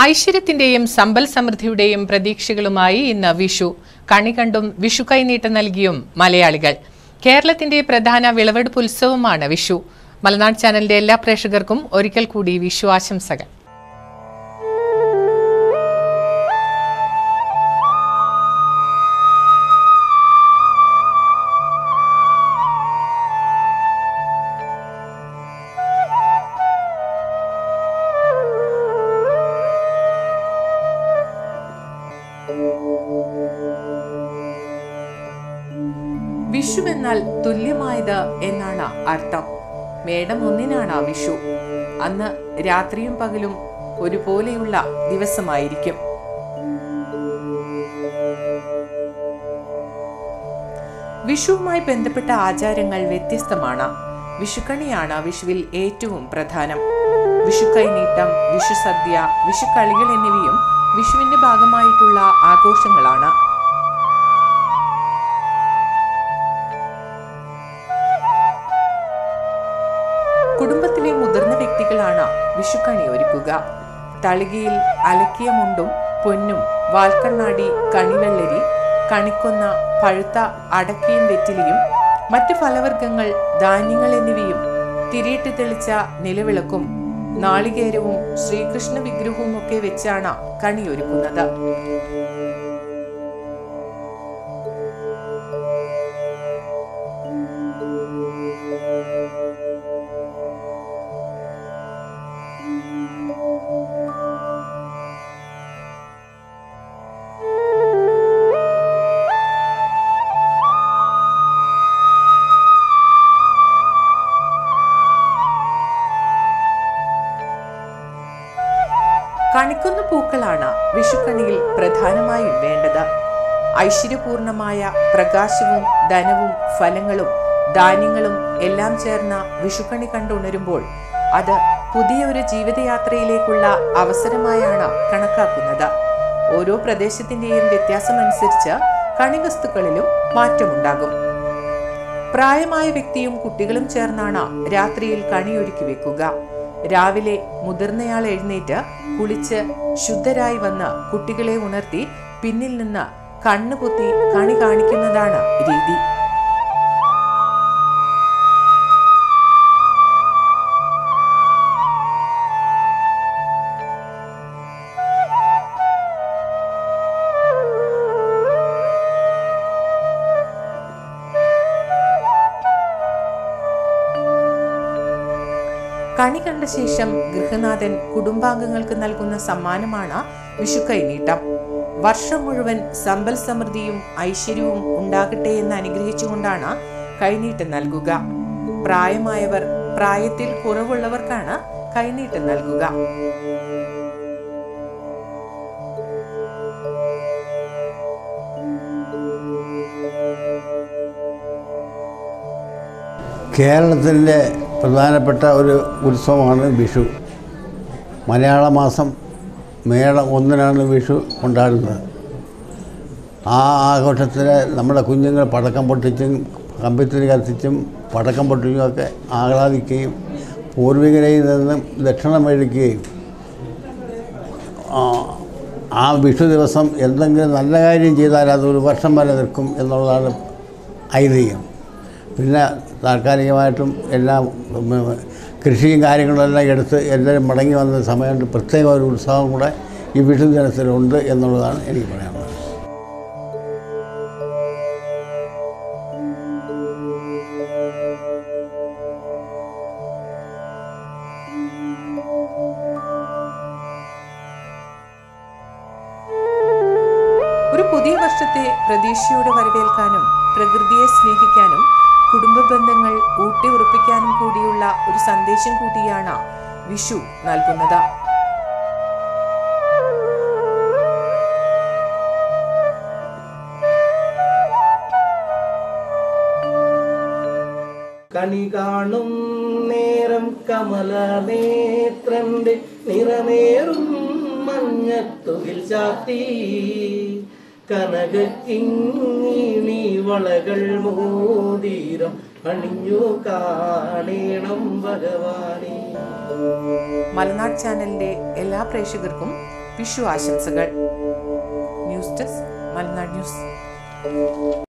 ഐശ്വര്യത്തിന്റെയും സമ്പൽ സമൃദ്ധിയുടെയും പ്രതീക്ഷകളുമായി ഇന്ന് വിഷു കണി കണ്ടും വിഷു കൈനീട്ടം നൽകിയും മലയാളികൾ കേരളത്തിന്റെ പ്രധാന വിളവെടുപ്പ് ഉത്സവമാണ് വിഷു മലനാട് ചാനലിന്റെ എല്ലാ പ്രേക്ഷകർക്കും ഒരിക്കൽ കൂടി വിഷു ആശംസകൾ വിഷു എന്നാൽ തുല്യമായത് എന്നാണ് അർത്ഥം മേടം ഒന്നിനാണ് വിഷു അന്ന് രാത്രിയും പകലും ഒരുപോലെയുള്ള ദിവസമായിരിക്കും വിഷുവുമായി ബന്ധപ്പെട്ട ആചാരങ്ങൾ വ്യത്യസ്തമാണ് വിഷുക്കണിയാണ് വിഷുവിൽ ഏറ്റവും പ്രധാനം വിഷുക്കൈനീട്ടം വിഷുസദ്യ വിഷുക്കളികൾ എന്നിവയും വിഷുവിന്റെ ഭാഗമായിട്ടുള്ള ആഘോഷങ്ങളാണ് കുടുംബത്തിലെ മുതിർന്ന വ്യക്തികളാണ് വിഷുക്കണി ഒരുക്കുക തളികയിൽ അലക്കിയ മുണ്ടും പൊന്നും വാൽക്കണ്ണാടി കണിവെള്ളരി കണിക്കൊന്ന പഴുത്ത അടക്കയും വെറ്റിലയും മറ്റ് ഫലവർഗ്ഗങ്ങൾ ധാന്യങ്ങൾ എന്നിവയും തിരിയിട്ട് തെളിച്ച നിലവിളക്കും നാളികേരവും ശ്രീകൃഷ്ണ വിഗ്രഹവും ഒക്കെ വെച്ചാണ് കണി ഒരുക്കുന്നത് കണിക്കുന്ന പൂക്കളാണ് വിഷുക്കണിയിൽ പ്രധാനമായും വേണ്ടത് ഐശ്വര്യപൂർണമായ പ്രകാശവും ധനവും ഫലങ്ങളും ധാന്യങ്ങളും എല്ലാം ചേർന്ന വിഷുക്കണി കണ്ടുണരുമ്പോൾ അത് പുതിയ ഒരു ജീവിതയാത്രയിലേക്കുള്ള അവസരമായാണ് കണക്കാക്കുന്നത് ഓരോ പ്രദേശത്തിന്റെയും വ്യത്യാസമനുസരിച്ച് കണിവസ്തുക്കളിലും മാറ്റമുണ്ടാകും പ്രായമായ വ്യക്തിയും കുട്ടികളും ചേർന്നാണ് രാത്രിയിൽ കണിയൊരുക്കി വെക്കുക രാവിലെ മുതിർന്നയാൾ എഴുന്നേറ്റ് കുളിച്ച് ശുദ്ധരായി വന്ന് കുട്ടികളെ ഉണർത്തി പിന്നിൽ നിന്ന് കണ്ണുപൊത്തി കണി കാണിക്കുന്നതാണ് രീതി കണി കണ്ട ശേഷം ഗൃഹനാഥൻ കുടുംബാംഗങ്ങൾക്ക് നൽകുന്ന സമ്മാനമാണ് വിഷുക്കൈനീട്ടം വർഷം മുഴുവൻ സമ്പൽ സമൃദ്ധിയും ഐശ്വര്യവും ഉണ്ടാകട്ടെ എന്ന് അനുഗ്രഹിച്ചുകൊണ്ടാണ് കൈനീട്ടം നൽകുക പ്രായമായവർ പ്രായത്തിൽ കുറവുള്ളവർക്കാണ് കൈനീട്ടം നൽകുക കേരളത്തിൻ്റെ പ്രധാനപ്പെട്ട ഒരു ഉത്സവമാണ് വിഷു മലയാള മാസം മേടം ഒന്നിനാണ് വിഷു കൊണ്ടാടുന്നത് ആ ആഘോഷത്തിൽ നമ്മുടെ കുഞ്ഞുങ്ങൾ പടക്കം പൊട്ടിച്ചും കമ്പിത്തിരി കത്തിച്ചും പടക്കം പൊട്ടിച്ചും ഒക്കെ ആഹ്ലാദിക്കുകയും പൂർവികരയിൽ നിന്നും ദക്ഷിണം മേടിക്കുകയും ആ, ആ വിഷു ദിവസം എന്തെങ്കിലും നല്ല കാര്യം ചെയ്താൽ അത് ഒരു വർഷം വരെ നിൽക്കും എന്നുള്ളതാണ് ഐതിഹ്യം പിന്നെ താൽക്കാലികമായിട്ടും എല്ലാം ഉം, കൃഷിയും കാര്യങ്ങളെല്ലാം എടുത്ത് എല്ലാവരും മടങ്ങി വന്ന സമയത്ത് പ്രത്യേക ഒരു ഉത്സവം കൂടെ ഈ വിഷു ദിനത്തിലുണ്ട് എന്നുള്ളതാണ് എനിക്ക് പറയാനുള്ളത് ഒരു പുതിയ വർഷത്തെ പ്രതീക്ഷയോടെ വരവേൽക്കാനും പ്രകൃതിയെ സ്നേഹിക്കാനും കുടുംബ ബന്ധങ്ങൾ ഊട്ടി ഉറപ്പിക്കാനും കൂടിയുള്ള ഒരു സന്ദേശം കൂടിയാണ് വിഷു നൽകുന്നത് കണി കാണും നേരം കമല നേത്രന്റെ നിറനേറും മഞ്ഞത്തുകിൽ ചാത്തി കനകിങ്ങിണി വളകൾ മോതിരം അണിഞ്ഞു കാണേണം ഭഗവാനേ മലനാട് ചാനലിന്റെ എല്ലാ പ്രേക്ഷകർക്കും വിഷു ആശംസകൾ ന്യൂസ് ഡെസ്ക് മലനാട് ന്യൂസ്